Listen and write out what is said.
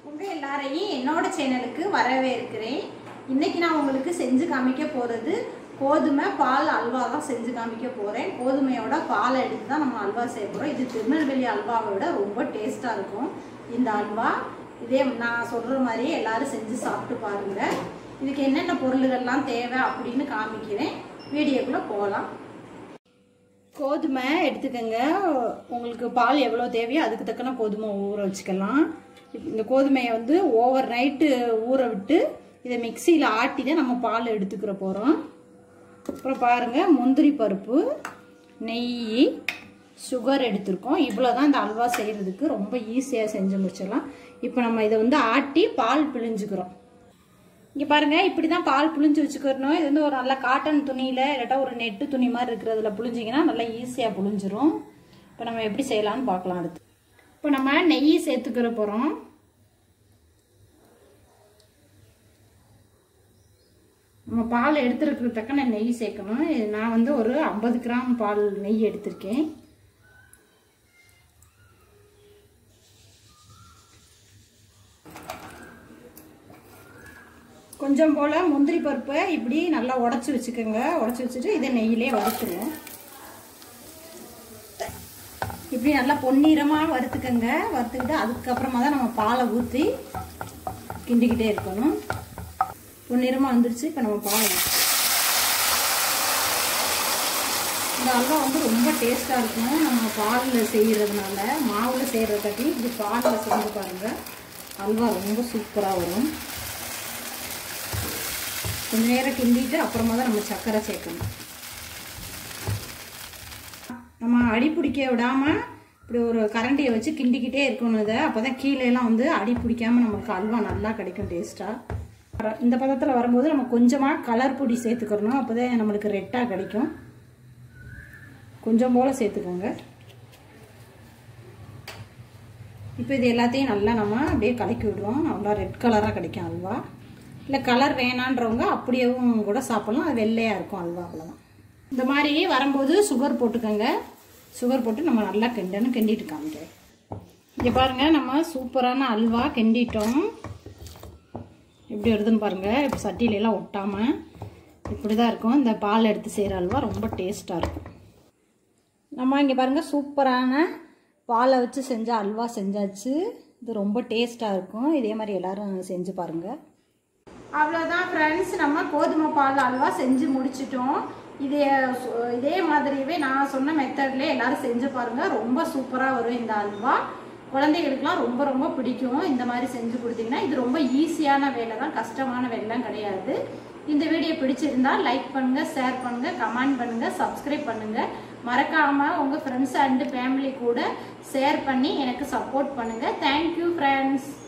உங்க எல்லாரையும் என்னோட சேனலுக்கு வரவேற்கிறேன் இன்னைக்கு நான் உங்களுக்கு செஞ்சு காமிக்க போறது கோதுமை பால் அல்வா தான் செஞ்சு காமிக்க போறேன் கோதுமையோட பாலை எடுத்து தான் நம்ம அல்வா செய்ய போறோம் இது திருநெல்வேலி அல்வாவை விட ரொம்ப டேஸ்டா இருக்கும் இந்த அல்வா இதே நான் சொல்ற மாதிரியே எல்லாரும் செஞ்சு சாப்பிட்டு பாருங்க இதுக்கு என்னென்ன பொருள்கள்லாம் தேவை அப்படின்னு காமிக்கிறேன் வீடியோக்குள்ள போகலாம் கோதுமை எடுத்துக்கோங்க உங்களுக்கு பால் எவ்வளோ தேவையோ அதுக்கு தக்கன கோதுமை ஊற வச்சுக்கலாம் இந்த கோதுமையை வந்து ஓவர் நைட்டு ஊற விட்டு இதை மிக்சியில் ஆட்டி தான் நம்ம பால் எடுத்துக்கிற போகிறோம் அப்புறம் பாருங்கள் முந்திரி பருப்பு நெய் சுகர் எடுத்திருக்கோம் இவ்வளோ தான் இந்த அல்வா செய்கிறதுக்கு ரொம்ப ஈஸியாக செஞ்சு முடிச்சிடலாம் இப்போ நம்ம இதை வந்து ஆட்டி பால் பிழிஞ்சுக்கிறோம் இங்கே பாருங்கள் இப்படி தான் பால் புளிஞ்சு வச்சுக்கிறணும் இது வந்து ஒரு நல்ல காட்டன் துணியில் இல்லாட்டா ஒரு நெட்டு துணி மாதிரி இருக்கிறதுல புளிஞ்சிங்கன்னா நல்லா ஈஸியாக புளிஞ்சிரும் இப்போ நம்ம எப்படி செய்யலாம்னு பார்க்கலாம் அடுத்து இப்போ நம்ம நெய் சேர்த்துக்கிற போகிறோம் நம்ம பால் எடுத்துருக்கிற தக்கன நெய் சேர்க்கணும் இது நான் வந்து ஒரு ஐம்பது கிராம் பால் நெய் எடுத்திருக்கேன் கொஞ்சம் போல் முந்திரி பருப்பை இப்படி நல்லா உடச்சி வச்சுக்கோங்க உடச்சி வச்சுட்டு இதை நெய்யிலே வறுத்துருவோம் இப்படி நல்லா பொன்னிறமாக வறுத்துக்கோங்க வறுத்துக்கிட்டு அதுக்கப்புறமா தான் நம்ம பாலை ஊற்றி கிண்டிக்கிட்டே இருக்கணும் பொன்னிறமாக வந்துருச்சு இப்போ நம்ம பால் இந்த அல்வா வந்து ரொம்ப டேஸ்ட்டாக இருக்கும் நம்ம பாலில் செய்கிறதுனால மாவில் செய்கிறதாட்டி இப்படி பாலில் செஞ்சு பாருங்கள் அல்வா ரொம்ப சூப்பராக வரும் கொஞ்ச நேரம் கிண்டிட்டு அப்புறமா தான் நம்ம சர்க்கரை சேர்க்கணும் நம்ம அடி பிடிக்க விடாமல் இப்படி ஒரு கரண்டியை வச்சு கிண்டிக்கிட்டே இருக்கணும் இதை அப்போ தான் கீழேலாம் வந்து அடி பிடிக்காம நமக்கு அல்வா நல்லா கிடைக்கும் டேஸ்ட்டாக இந்த பதத்தில் வரும்போது நம்ம கொஞ்சமாக கலர் பொடி சேர்த்துக்கிறணும் அப்போ தான் நம்மளுக்கு ரெட்டாக கிடைக்கும் கொஞ்சம் போல் சேர்த்துக்கோங்க இப்போ இது எல்லாத்தையும் நல்லா நம்ம அப்படியே கலக்கி விடுறோம் நல்லா ரெட் கலராக கிடைக்கும் அல்வா இல்லை கலர் வேணான்றவங்க அப்படியேவும் கூட சாப்பிட்லாம் அது வெள்ளையாக இருக்கும் அல்வா அவ்வளோதான் இந்த மாதிரி வரும்போது சுகர் போட்டுக்கோங்க சுகர் போட்டு நம்ம நல்லா கிண்டணும் கிண்டிட்டு காமிக்கிறேன் இங்கே பாருங்கள் நம்ம சூப்பரான அல்வா கிண்டிட்டோம் எப்படி வருதுன்னு பாருங்கள் இப்போ சட்டியிலலாம் ஒட்டாமல் இப்படி தான் இருக்கும் இந்த பால் எடுத்து செய்கிற அல்வா ரொம்ப டேஸ்ட்டாக இருக்கும் நம்ம இங்கே பாருங்கள் சூப்பரான பாலை வச்சு செஞ்ச அல்வா செஞ்சாச்சு இது ரொம்ப டேஸ்ட்டாக இருக்கும் இதே மாதிரி எல்லோரும் செஞ்சு பாருங்கள் அவ்வளோதான் ஃப்ரெண்ட்ஸ் நம்ம கோதுமை பால் அல்வா செஞ்சு முடிச்சிட்டோம் இதே இதே மாதிரியவே நான் சொன்ன மெத்தட்லேயே எல்லாரும் செஞ்சு பாருங்கள் ரொம்ப சூப்பராக வரும் இந்த அல்வா குழந்தைகளுக்குலாம் ரொம்ப ரொம்ப பிடிக்கும் இந்த மாதிரி செஞ்சு கொடுத்தீங்கன்னா இது ரொம்ப ஈஸியான வேலை தான் கஷ்டமான வேலைலாம் கிடையாது இந்த வீடியோ பிடிச்சிருந்தா லைக் பண்ணுங்க ஷேர் பண்ணுங்க கமெண்ட் பண்ணுங்க சப்ஸ்கிரைப் பண்ணுங்க மறக்காம உங்க ஃப்ரெண்ட்ஸ் அண்ட் ஃபேமிலி கூட ஷேர் பண்ணி எனக்கு சப்போர்ட் பண்ணுங்க தேங்க்யூ ஃப்ரெண்ட்ஸ்